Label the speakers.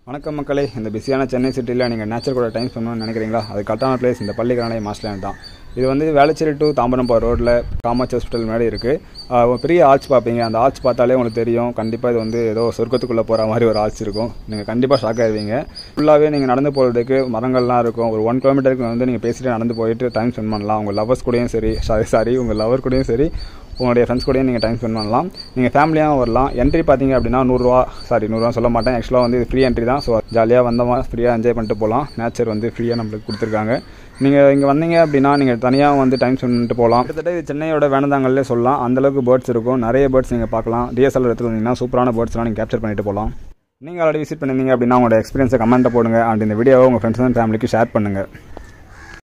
Speaker 1: வணக்கம் மக்களே இந்த பிஸியான சென்னை சிட்டியில் நீங்கள் நேச்சர் கூட டைம் பண்ணணும்னு நினைக்கிறீங்களா அது கரெக்டான பிளேஸ் இந்த பள்ளிக்கரணை மாஸ்லேண்ட் தான் இது வந்து வேளச்சேரி டு தாம்பரம் போகிற ரோட்டில் காமாட்சி ஹாஸ்பிட்டல் முன்னாடி இருக்குது ஒரு பெரிய ஆர்ச் பார்ப்பீங்க அந்த ஆர்ச் பார்த்தாலே உங்களுக்கு தெரியும் கண்டிப்பாக இது வந்து ஏதோ சொர்க்கத்துக்குள்ளே போகிற மாதிரி ஒரு ஆர்ச் இருக்கும் நீங்கள் கண்டிப்பாக ஷாக் ஆயிருவீங்க ஃபுல்லாகவே நீங்கள் நடந்து போகிறதுக்கு மரங்கள்லாம் இருக்கும் ஒரு ஒன் கிலோமீட்டருக்கு வந்து நீங்கள் பேசிட்டு நடந்து போயிட்டு டைம் ஸ்பெண்ட் பண்ணலாம் உங்கள் லவர்ஸ் கூடயும் சரி சாரி சாரி உங்கள் லவர் கூடயும் சரி உங்களுடைய ஃப்ரெண்ட்ஸ் கூடயும் நீங்கள் டைம் ஸ்பெண்ட் பண்ணலாம் நீங்கள் ஃபேமிலியாகவும் வரலாம் என்ட்ரி பார்த்தீங்க அப்படின்னா நூறுரூவா சாரி நூறுரூவா சொல்ல மாட்டேன் ஆக்சுவலாக வந்து இது ஃப்ரீ என்ட்ரி தான் ஸோ ஜாலியாக வந்தோமா ஃப்ரீயாக என்ஜாய் பண்ணிட்டு போகலாம் நேச்சர் வந்து ஃப்ரீயாக நம்மளுக்கு கொடுத்துருக்காங்க நீங்கள் இங்கே வந்தீங்க அப்படின்னா நீங்கள் தனியாக வந்து டைம் ஸ்பெண்ட் பண்ணிட்டு போகலாம் கிட்டத்தட்ட இது சென்னையோட வேணந்தாங்கல்லே சொல்லலாம் அந்தளவுக்கு பேர்ட்ஸ் இருக்கும் நிறைய பேர்ட்ஸ் நீங்கள் பார்க்கலாம் டிஎஸ்எல் எடுத்துகிட்டு வந்தீங்கன்னா சூப்பரான பேர்ட்ஸ்லாம் நீங்கள் கேப்சர் பண்ணிட்டு போகலாம் நீங்கள் ஆல்ரெடி விசிட் பண்ணிருந்தீங்க அப்படின்னா உங்களோட எக்ஸ்பீரியன்ஸை கமெண்ட்டை போடுங்க அண்ட் இந்த வீடியோவை உங்கள் ஃப்ரெண்ட்ஸ் அண்ட் ஃபேமிலிக்கு ஷேர் பண்ணுங்கள்